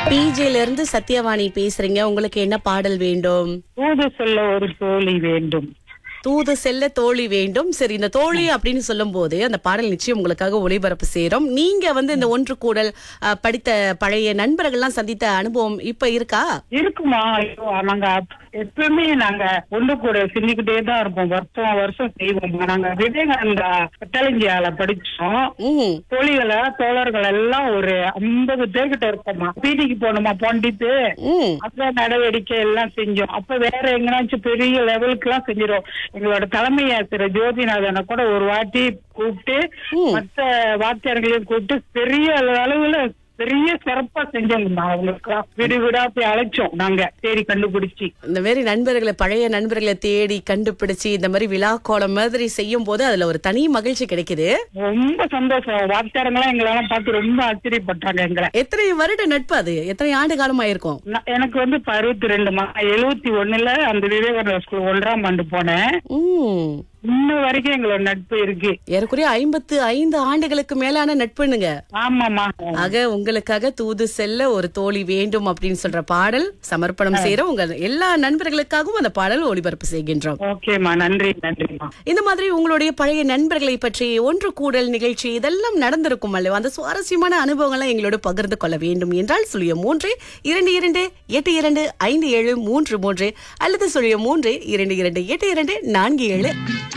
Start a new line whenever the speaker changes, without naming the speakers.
பிஜேல இருந்து சத்யவாணி பேசுறீங்க உங்களுக்கு என்ன பாடல் வேண்டும்
தூது சொல்ல ஒரு தோழி வேண்டும்
தூது செல்ல தோழி வேண்டும் சரி இந்த தோழி அப்படின்னு சொல்லும் போது அந்த பாடல் நிச்சயம் உங்களுக்காக ஒளிபரப்பு சேரும் நீங்க வந்து இந்த ஒன்று கூடல் அஹ், படித்த பழைய நண்பர்கள்லாம் சந்தித்த அனுபவம் இப்ப இருக்கா
இருக்குமா ஐயோ நாங்க எப்பவுமே நாங்க ஒன்று கூட சிந்திக்கிட்டே தான் இருப்போம் வருஷம் வருஷம் செய்வோம் நாங்க விவேகானந்தா பட்டாளஞ்சியால படிச்சோம்
ம்
தோழிகளை தோழர்கள் எல்லாம் ஒரு ஐம்பது பேர்கிட்ட இருப்போமா பீடிக்கு போனோமா பண்டித்து
ம்
அப்ப நடவடிக்கை எல்லாம் செஞ்சோம் அப்ப வேற எங்கனாச்சும் பெரிய லெவலுக்கு எல்லாம் செஞ்சிடும் எங்களோட தலைமை ஆசிரியர் ஜோதிநாதனை கூட ஒரு வாட்டி கூப்பிட்டு
ம்.
மத்த வாத்தியார்களையும் கூப்பிட்டு பெரிய அளவுல பெரிய சிறப்பா செஞ்சோங்கம்மா அவங்களுக்கு வீடு வீடா போய் அழைச்சோம் நாங்க தேடி கண்டுபிடிச்சு
இந்த மாதிரி நண்பர்களை பழைய நண்பர்களை தேடி கண்டுபிடிச்சு இந்த மாதிரி விழா கோலம் மாதிரி செய்யும் போது அதுல ஒரு தனி மகிழ்ச்சி கிடைக்குது
ரொம்ப சந்தோஷம் வாத்தியாரங்களாம் எங்களெல்லாம் பார்த்து ரொம்ப ஆச்சரியப்பட்டாங்க எங்களை
எத்தனை வருட நட்பு அது எத்தனை ஆண்டு காலம் ஆயிருக்கும்
நான் எனக்கு வந்து இப்ப அறுபத்தி ரெண்டுமா எழுபத்தி ஒண்ணுல அந்த விவேகானந்தா ஸ்கூல் ஒன்றாம் ஆண்டு போனேன்
ம்
இன்ன வரைக்கும் எங்களோட நட்பு இருக்கு
ஏறக்குறைய ஐம்பத்து ஐந்து ஆண்டுகளுக்கு மேலான நட்புனுங்க
ஆமாமா
ஆக உங்களுக்காக தூது செல்ல ஒரு தோழி வேண்டும் அப்படின்னு சொல்ற பாடல் சமர்ப்பணம் செய்யற உங்க எல்லா நண்பர்களுக்காகவும் அந்த பாடல் ஒளிபரப்பு செய்கின்றோம்
ஓகேம்மா நன்றி நன்றிம்மா
இந்த மாதிரி உங்களுடைய பழைய நண்பர்களை பற்றி ஒன்று கூடல் நிகழ்ச்சி இதெல்லாம் நடந்திருக்கும் அல்லவா அந்த சுவாரஸ்யமான அனுபவங்களை எங்களோடு பகிர்ந்து கொள்ள வேண்டும் என்றால் சுழிய மூன்று இரண்டு இரண்டு எட்டு இரண்டு ஐந்து ஏழு மூன்று மூன்று அல்லது சுழிய மூன்று இரண்டு இரண்டு எட்டு இரண்டு நான்கு ஏழு